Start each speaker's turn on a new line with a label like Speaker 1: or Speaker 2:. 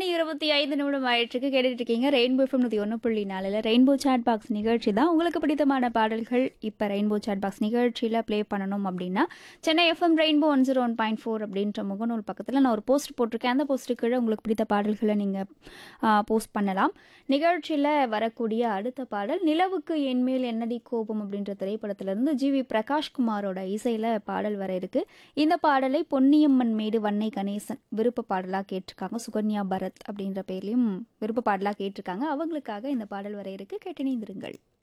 Speaker 1: மணி இருபத்தி ஐந்து நிமிடம் ஆயிட்டுருக்கு கேட்டுட்டு இருக்கீங்க ரெயின்போ எஃப்எம் நூற்றி ஒன்று புள்ளி நாலில் ரெயின்போ சாட் பாக்ஸ் நிகழ்ச்சி தான் உங்களுக்கு பிடித்தமான பாடல்கள் இப்போ ரெயின்போ சாட் பாக்ஸ் நிகழ்ச்சியில் ப்ளே பண்ணணும் அப்படின்னா Chennai FM rainbow one zero one point four அப்படின்ற முகநூல் பக்கத்தில் நான் ஒரு போஸ்ட் போட்டிருக்கேன் அந்த போஸ்ட்டு கீழே உங்களுக்கு பிடித்த பாடல்களை நீங்கள் போஸ்ட் பண்ணலாம் நிகழ்ச்சியில் வரக்கூடிய அடுத்த பாடல் நிலவுக்கு என்மேல் என்னடி கோபம் அப்படின்ற திரைப்படத்திலிருந்து ஜி வி பிரகாஷ்குமாரோட இசையில் பாடல் வர இருக்கு இந்த பாடலை பொன்னியம்மன் மேடு வன்னை கணேசன் விருப்ப பாடலாக கேட்டிருக்காங்க சுகன்யா பரத் அப்படின்ற பேர்லையும் விருப்ப பாடலாக கேட்டிருக்காங்க அவங்களுக்காக இந்த பாடல் வர இருக்கு கேட்டினைந்திருங்கள்